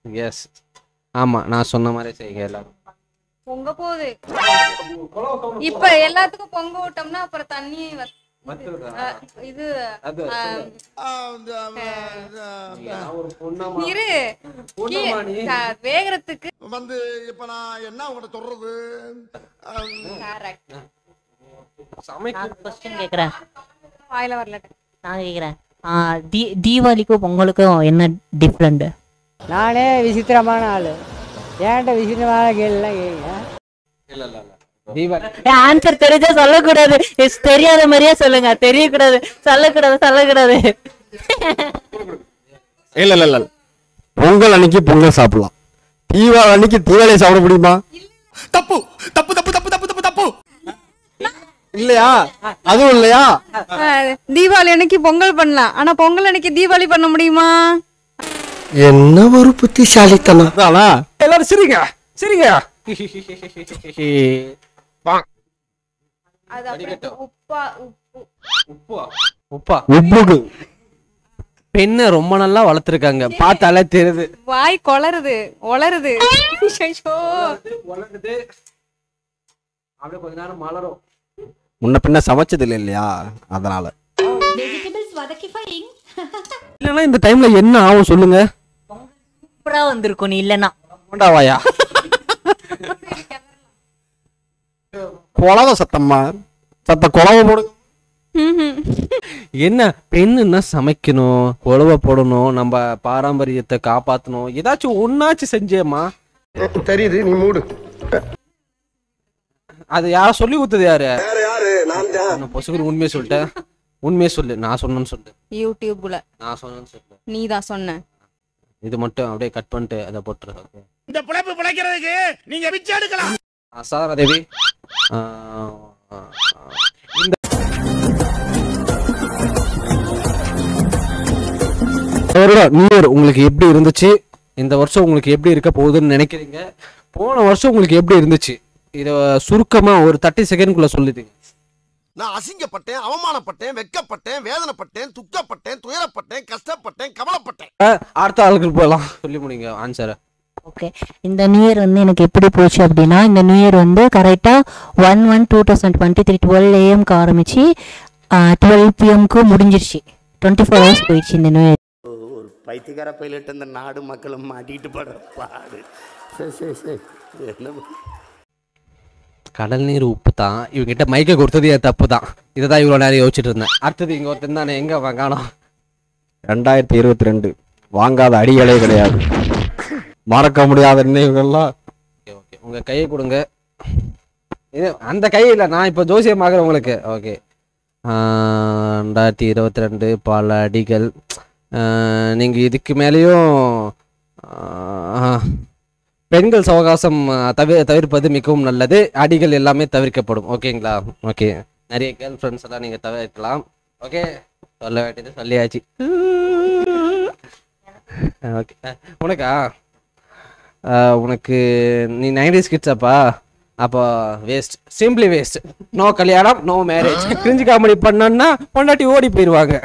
S ஆமா நான் சொன்ன மாதிரி செய்யுங்க எல்லாரும் பொங்க போகுது இப்ப எல்லாத்துக்கும் பொங்க விட்டோம்னா அப்புறம் தண்ணி வத்- அஹ், இது அது அஹ், ஒரு பொண்ணாமா இரு பொண்ணாமா நீ? அஹ், வேகறதுக்கு வந்து இப்ப நான் என்ன உங்கள்கிட்ட சொல்றது correct. சமைக்க நான் கொஸ்டின் கேட்குறேன் வாயில வரல நான் கேட்குறேன் தீ தீபாவளிக்கும் பொங்கலுக்கும் என்ன டிஃப்ரெண்ட் நானே விசித்திரமான ஆள் ஏன்ட்ட விசித்திரமான கேள்விலாம் கேட்குங்க இல்ல இல்ல இல்ல தீபாவளி ஆன்சர் தெரிஞ்சா சொல்லக்கூடாது Yes, தெரியாத மாதிரியே சொல்லுங்க தெரியக்கூடாது சொல்லக்கூடாது சொல்லக்கூடாது இல்ல இல்ல இல்ல பொங்கல் அன்னைக்கு பொங்கல் சாப்பிடலாம் தீபாவளி அன்னைக்கு தீபாவளி சாப்பிட முடியுமா தப்பு தப்பு தப்பு தப்பு தப்பு தப்பு தப்பு இல்லையா அதுவும் இல்லையா அஹ், தீபாவளி அன்னைக்கு பொங்கல் பண்ணலாம் ஆனா பொங்கல் அன்னைக்கு தீபாவளி பண்ண முடியுமா என்ன ஒரு புத்திசாலித்தனம் அதானா எல்லாரும் சிரிங்க சிரிங்க அது அப்புறம் உப்பா உப்பு உப்பா உப்பா உப்புக்கு பெண்ணை ரொம்ப நல்லா வளர்த்துருக்காங்க பார்த்தாலே தெரியுது வாய் கொளருது ஒளருது ஐயோ. வளருது அப்படியே கொஞ்ச நேரம் மலரும் முன்ன பின்ன சமைச்சது இல்லை இல்லையா அதனால இல்லைன்னா இந்த டைம்ல என்ன ஆகும் சொல்லுங்க சூப்பரா வந்திருக்கும் நீ இல்லைன்னா கொண்டாவாயா குழவை சத்தம்மா சத்த குழவை போடு ம்ஹும். என்ன பெண்ணுன்னா சமைக்கணும் உழவை போடணும் நம்ம பாரம்பரியத்தை காப்பாத்தணும் ஏதாச்சும் ஒன்னாச்சும் செஞ்சேம்மா தெரியுது நீ மூடு அது யார சொல்லி கொடுத்தது யாரு யாரு யாரு நான் தான் நான் பொசுக்குன்னு உண்மையை சொல்லிட்டேன் உண்மையை சொல்லு நான் சொன்னேன்னு சொல்லு யூடியூப்ல நான் சொன்னேன்னு சொல்லு நீ தான் சொன்ன இது மட்டும் அப்படியே கட் பண்ணிட்டு அதை போட்டுரு ஓகே இந்த பிழைப்பு பிழைக்கிறதுக்கு நீங்க பிச்சை எடுக்கலாம் சாரா தேவி ஆ, ஆ, ஆ. இந்த வருடம் நியூ இயர் உங்களுக்கு எப்படி இருந்துச்சு இந்த வருஷம் உங்களுக்கு எப்படி இருக்க போகுதுன்னு நினைக்கிறீங்க போன வருஷம் உங்களுக்கு எப்படி இருந்துச்சு இதை சுருக்கமா ஒரு தேர்ட்டி செகண்ட்குள்ள சொல்லுதீங்க நான் அசிங்கப்பட்டேன் அவமானப்பட்டேன் வெக்கப்பட்டேன் வேதனைப்பட்டேன் துக்கப்பட்டேன் துயரப்பட்டேன் கஷ்டப்பட்டேன் கவலைப்பட்டேன் அஹ், அடுத்த ஆளுக்கு போகலாம் சொல்லி முடிங்க ஆன்சரை ஓகே இந்த நியூ இயர் வந்து எனக்கு எப்படி போச்சு அப்படின்னா இந்த நியூ இயர் வந்து கரெக்டாக one one two thousand twenty three twelve ஏஎம்க்கு ஆரம்பிச்சு டுவெல் பிஎம்க்கு முடிஞ்சிருச்சு டுவெண்ட்டி ஃபோர் ஹவர்ஸ் போயிடுச்சு இந்த நியூ இயர் ஒரு பைத்தியக்கார பைலட் இந்த நாடு மக்களும் மாட்டிக்கிட்டு படுற பாடு சரி சரி சரி என்ன கடல் நீர் உப்பு தான் இவங்கிட்ட மைக்க கொடுத்தது என் தப்பு தான் இதை தான் இவ்வளோ நேரம் யோசிச்சுட்டு இருந்தேன் அடுத்தது இங்கே ஒருத்தன் தானே எங்கே காணோம் ரெண்டாயிரத்தி இருபத்தி ரெண்டு வாங்காத அடிகளே கிடையாது மறக்க முடியாத நினைவுகள்லாம் ஓகே ஓகே உங்கள் கையை கொடுங்க இது அந்த கை இல்லை நான் இப்போ ஜோசியம் ஆகிறேன் உங்களுக்கு ஓகே ரெண்டாயிரத்தி இருபத்தி ரெண்டு பல அடிகள் நீங்கள் இதுக்கு மேலேயும் ஆஹ், பெண்கள் சவகாசம் தவிர தவிர்ப்பது மிகவும் நல்லது அடிகள் எல்லாமே தவிர்க்கப்படும் ஓகேங்களா ஓகே நிறைய கேர்ள் ஃப்ரெண்ட்ஸ் எல்லாம் நீங்கள் தவிர்க்கலாம் ஓகே சொல்ல வேண்டியது சொல்லியாச்சு ஓகே உனக்கா ஆஹ் உனக்கு நீ நைன்டிஸ் கிட்ஸாப்பா அப்போ வேஸ்ட் சிம்பிளி வேஸ்ட் நோ கல்யாணம் நோ மேரேஜ் கிரிஞ்சு காமெடி பண்ணோன்னா பொண்டாட்டி ஓடி போயிடுவாங்க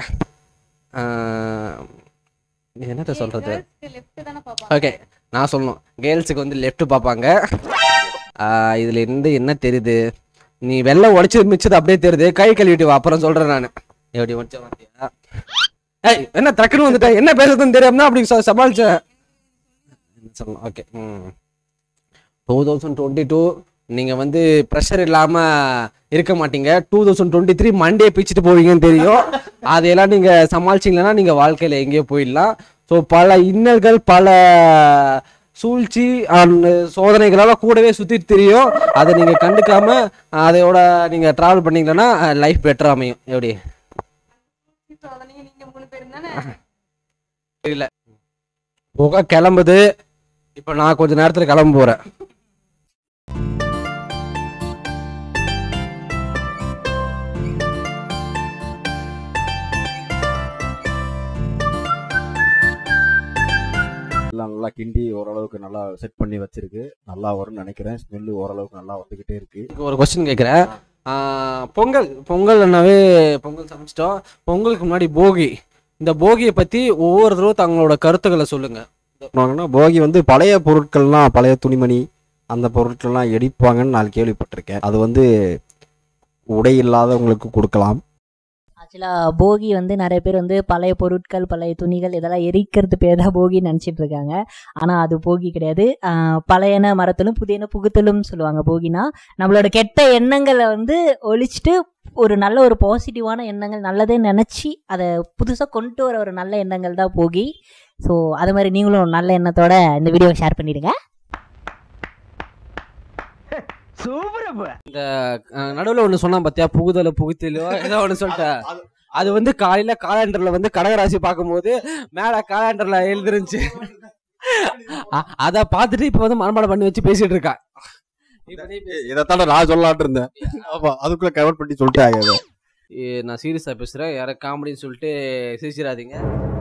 என்னத்த சொல்றது லெஃப்ட் தானே பாப்பா ஓகே நான் சொல்லணும் கேர்ள்ஸுக்கு வந்து லெஃப்ட் பார்ப்பாங்க ஆஹ் இதுல இருந்து என்ன தெரியுது நீ வெள்ளை உடைச்சு மிச்சது அப்படியே தெரியுது கை கழுவிட்டு வா அப்புறம் சொல்றேன் நான் எப்படி உடைச்ச மாட்டியா ஏய் என்ன டக்குன்னு வந்துட்டேன் என்ன பேசுறதுன்னு தெரியாம அப்படி ச- சமாளிச்சேன் சொல்லணும் ஓகே ம் டூ தௌசண்ட் டுவெண்ட்டி டூ நீங்கள் வந்து ப்ரெஷர் இல்லாமல் இருக்க மாட்டீங்க two thousand twenty three Monday பிச்சுட்டு போவீங்கன்னு தெரியும் அதையெல்லாம் நீங்கள் சமாளிச்சிங்களன்னா நீங்கள் வாழ்க்கையில் எங்கேயோ போயிடலாம் ஸோ பல இன்னல்கள் பல சூழ்ச்சி and சோதனைகளெல்லாம் கூடவே சுற்றிட்டு தெரியும் அதை நீங்கள் கண்டுக்காம அதையோட நீங்கள் ட்ராவல் பண்ணீங்கன்னா லைஃப் பெட்டராக அமையும் எப்படி சோதனையும் நீங்க மூணு பேரும் தானே தெரியல புகை கிளம்புது இப்போ நான் கொஞ்ச நேரத்தில் கிளம்ப போகிறேன் எல்லாம் நல்லா கிண்டி ஓரளவுக்கு நல்லா செட் பண்ணி வச்சிருக்கு நல்லா வரும்னு நினைக்கிறேன் ஸ்மெல்லு ஓரளவுக்கு நல்லா வந்துகிட்டே இருக்கு ஒரு கொஸ்டின் கேட்குறேன் பொங்கல் பொங்கல்னாவே பொங்கல் சமைச்சிட்டோம் பொங்கலுக்கு முன்னாடி போகி இந்த போகியை பற்றி ஒவ்வொருத்தரும் தங்களோட கருத்துக்களை சொல்லுங்க பண்ணுவாங்கன்னா போகி வந்து பழைய பொருட்கள்லாம் பழைய துணிமணி அந்த பொருட்கள்லாம் எரிப்பாங்கன்னு நான் கேள்விப்பட்டிருக்கேன் அது வந்து உடை இல்லாதவங்களுக்கு கொடுக்கலாம் ஆக்சுவலாக போகி வந்து நிறைய பேர் வந்து பழைய பொருட்கள் பழைய துணிகள் இதெல்லாம் எரிக்கிறது பேர் தான் போகின்னு நினச்சிட்டு இருக்காங்க ஆனால் அது போகி கிடையாது ஆஹ் பழையன மரத்தலும் புதியன புகுத்தலும் சொல்லுவாங்க போகினா நம்மளோட கெட்ட எண்ணங்களை வந்து ஒழிச்சிட்டு ஒரு நல்ல ஒரு பாசிட்டிவான எண்ணங்கள் நல்லதே நினச்சி அதை புதுசாக கொண்டு வர ஒரு நல்ல எண்ணங்கள் தான் போகி ஸோ அது மாதிரி நீங்களும் ஒரு நல்ல எண்ணத்தோட இந்த வீடியோவை ஷேர் பண்ணிடுங்க நடுவில் ஒன்று சொன்னான் பார்த்தியா புகுதல புகுத்தலோ ஏதோ ஒன்று சொல்லிட்டேன் அது வந்து காலையில காலண்டர்ல வந்து கடகராசி பார்க்கும்போது மேல காலண்டர்ல எழுதிருந்துச்சு அ- அத பார்த்துட்டு இப்ப வந்து மனப்பாடம் பண்ணி வச்சு பேசிட்டு இருக்கா இப்ப நீ பேசு. இதைத்தாண்ட நான் சொல்லலாட்டு இருந்தேன் ஆமா அதுக்குள்ள கவர் பண்ணி சொல்லிட்டாங்க அதை. ஏ, நான் சீரியஸா பேசுறேன் யார காமெடின்னு சொல்லிட்டு சிரிச்சிடாதீங்க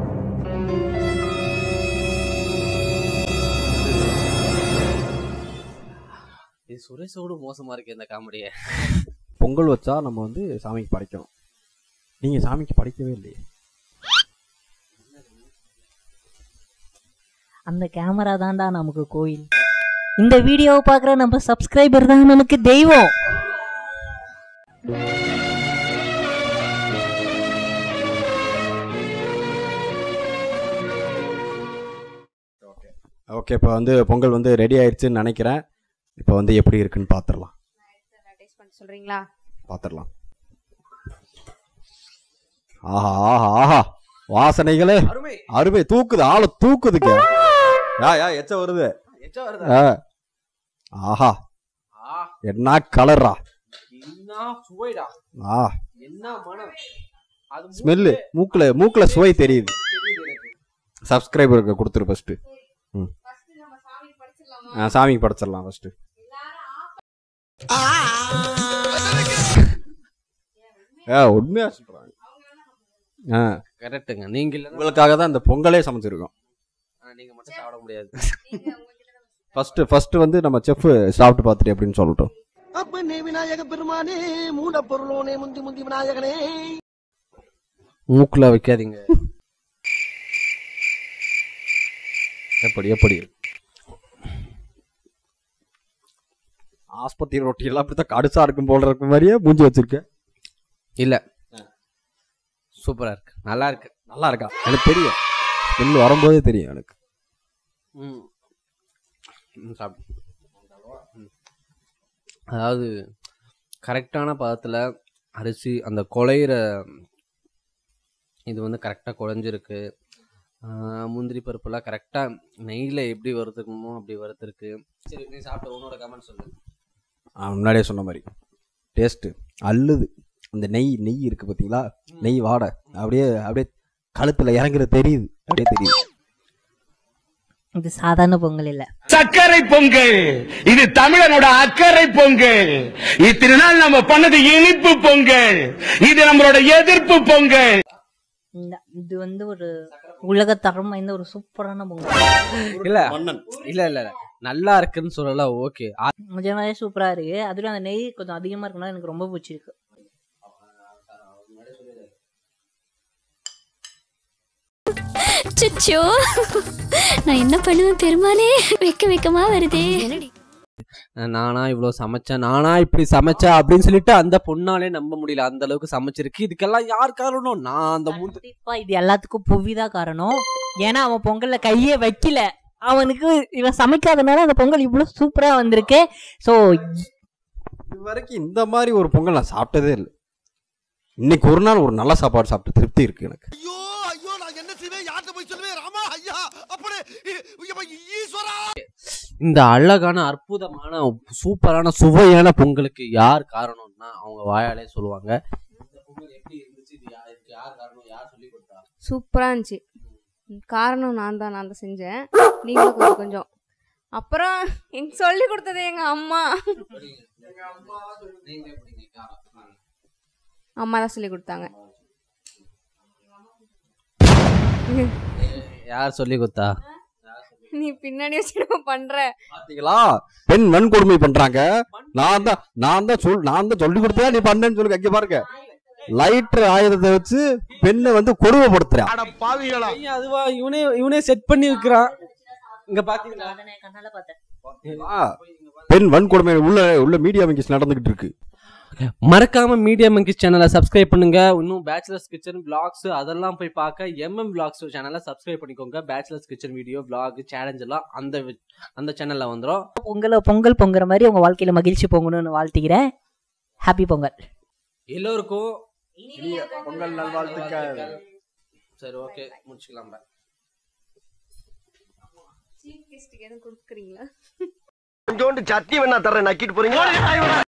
இது சுரேஷோட மோசமா இருக்கு இந்த காமெடியை பொங்கல் வச்சா நம்ம வந்து சாமிக்கு படைக்கணும் நீங்க சாமிக்கு படைக்கவே இல்லையே அந்த கேமரா தான்டா நமக்கு கோயில் இந்த வீடியோவை பார்க்குற நம்ம சப்ஸ்கிரைபர் தான் நமக்கு தெய்வம் ஓகே இப்போ வந்து பொங்கல் வந்து ரெடி ஆயிடுச்சுன்னு நினைக்கிறேன் இப்போ வந்து எப்படி இருக்குன்னு பார்த்துடலாம் டேஸ்ட் பண்ண சொல்றீங்களா பார்த்துடலாம் ஆஹா ஆஹா ஆஹா வாசனைகளே அருமை தூக்குது ஆளை தூக்குதுக்க யா யா எச்ச வருது ஆ. ஆஹா என்ன கலரா என்ன சுவைடா ஆ என்ன மனம் அது ஸ்மெல்லு மூக்குல மூக்குல சுவை தெரியுது சப்ஸ்கிரைபருக்கு கொடுத்துரு ஃபர்ஸ்ட் ம் ஆ சாமிக்கு படைச்சிடலாம் ஃபர்ஸ்ட் ஏ உண்மையா சொல்றாங்க ஆ கரெக்ட்டுங்க நீங்க இல்லைன்னா உங்களுக்காக தான் இந்த பொங்கலே சமைச்சிருக்கோம் ஆ, நீங்க மட்டும் சாப்பிட முடியாது ஃபர்ஸ்ட் ஃபர்ஸ்ட் வந்து நம்ம செஃப் சாப்பிட்டு பார்த்துட்டு எப்படின்னு சொல்லட்டும் அப்பனே விநாயக பெருமானே மூட பொருளோனே முந்தி முந்தி விநாயகனே மூக்குல வைக்காதீங்க எப்படி எப்படி ஆஸ்பத்திரி ரொட்டி எல்லாம் அப்படித்தான் கடுசா இருக்கும் போல இருக்க மாதிரியே மூஞ்சி வச்சிருக்க இல்ல சூப்பரா இருக்கு நல்லா இருக்கு நல்லா இருக்கா எனக்கு தெரியும் ஸ்மெல் வரும்போதே தெரியும் எனக்கு ம் ம், சாப்பிடு ம். அதாவது கரெக்டான பதத்தில் அரிசி அந்த குழையிற இது வந்து கரெக்டாக குழஞ்சிருக்கு ஆஹ் முந்திரி பருப்புலாம் கரெக்டாக நெய்யில் எப்படி வறுத்துக்கணுமோ அப்படி வறுத்துருக்கு சரி நீ சாப்பிட்ட உன்னோட கமெண்ட் சொல்லு ஆ, முன்னாடியே சொன்ன மாதிரி டேஸ்ட்டு அள்ளுது அந்த நெய் நெய் இருக்கு பார்த்தீங்களா நெய் வாடை அப்படியே அப்படியே கழுத்துல இறங்குறது தெரியுது அப்படியே தெரியுது இது சாதாரண பொங்கல் இல்லை சர்க்கரை பொங்கல் இது தமிழனோட அக்கறை பொங்கல் இத்தனை நாள் நம்ம பண்ணது இனிப்பு பொங்கல் இது நம்மளோட எதிர்ப்பு பொங்கல் இந்த இது வந்து ஒரு உலக தரம் வாய்ந்த ஒரு சூப்பரான பொங்கல் இல்லை இல்லை இல்லை நல்லா இருக்குன்னு சொல்லலாம் ஓகே நிஜமாவே சூப்பரா இருக்கு அதுல அந்த நெய் கொஞ்சம் அதிகமா இருக்கணும் எனக்கு ரொம்ப பிடிச்சிருக்கு சுச்சோ நான் என்ன பண்ணுவேன் பெருமாளே வெக்க வெக்கமா வருதே நானா இவ்வளோ சமைச்சேன் நானா இப்படி சமைச்சேன் அப்படின்னு சொல்லிட்டு அந்த பொண்ணாலே நம்ப முடியல அந்த அளவுக்கு சமைச்சிருக்கு இதுக்கெல்லாம் யார் காரணம் நான் அந்த முந்து கண்டிப்பா இது எல்லாத்துக்கும் புவிதான் காரணம் ஏன்னா அவன் பொங்கல்ல கையே வைக்கல அவனுக்கு இவன் சமைக்காதனால அந்த பொங்கல் இவ்வளவு சூப்பரா வந்திருக்கு சோ இது வரைக்கும் இந்த மாதிரி ஒரு பொங்கல் நான் சாப்பிட்டதே இல்லை இன்னைக்கு ஒரு நாள் ஒரு நல்ல சாப்பாடு சாப்பிட்டு திருப்தி இருக்கு எனக்கு ஐயோ ஐயோ நான் என்ன செய்வேன் யார்கிட்ட போய் சொல்லுவேன் ராமா ஐயா அப்படி ஈஸ்வரா இந்த அழகான அற்புதமான சூப்பரான சுவையான பொங்கலுக்கு யார் காரணம்னா அவங்க வாயாலே சொல்லுவாங்க இந்த பொங்கல் எப்படி இருந்துச்சு இது யா- இதுக்கு யார் காரணம் யார் சொல்லி கொடுத்தா சூப்பரா இருந்துச்சு காரணம் நான் தான் நான் தான் செஞ்சேன் நீங்களும் கொஞ்சம் கொஞ்சம் அப்புறம் எங்க சொல்லி கொடுத்தது எங்க அம்மா நீங்க எப்படிங்க காரணம் அம்மா தான் சொல்லி கொடுத்தாங்க யார் சொல்லி கொடுத்தா நீ பின்னாடி வச்சு பண்ற பாத்தீங்களா பெண் வன்கொடுமை பண்றாங்க நான் தான் நான் தான் சொல் நான் தான் சொல்லி கொடுத்தா நீ பண்ணேன்னு சொல்லி இங்க பாருங்க லைட்டர் ஆயுதத்தை வச்சு பெண்ணை வந்து கொடுமைப்படுத்துறேன் அட பாவிகளா ஐயா, அதுவா இவனே இவனே செட் பண்ணி வைக்கிறான் இங்க பாத்தீங்களா கண்ணால பார்த்தேன் ஆ, பெண் வன்கொடுமை உள்ள உள்ள மீடியா வங்கிஸ் நடந்துகிட்டு இருக்கு மறக்காம மீடியா மங்கிஸ் சேனலை சப்ஸ்கிரைப் பண்ணுங்க இன்னும் பேச்சுலர்ஸ் கிச்சன் vlogs அதெல்லாம் போய் பார்க்க எம்எம் vlogs சேனலை சப்ஸ்கிரைப் பண்ணிக்கோங்க bachelors kitchen video vlog challenge எல்லாம் அந்த வி- அந்த சேனல்ல வந்துரும் பொங்கல பொங்கல் பொங்குற மாதிரி உங்க வாழ்க்கையில மகிழ்ச்சி பொங்கணும்னு வாழ்த்துக்கிறேன் ஹாப்பி பொங்கல் எல்லோருக்கும் பொங்கல் நல்வாழ்த்துக்கள் சரி ஓகே முடிச்சுக்கலாம் bye. சீஃப் கெஸ்ட்டுக்கு எதுவும் கொடுக்குறீங்களா கொஞ்சோண்டு சட்னி வேணா தரேன் நக்கிட்டு போறீங்க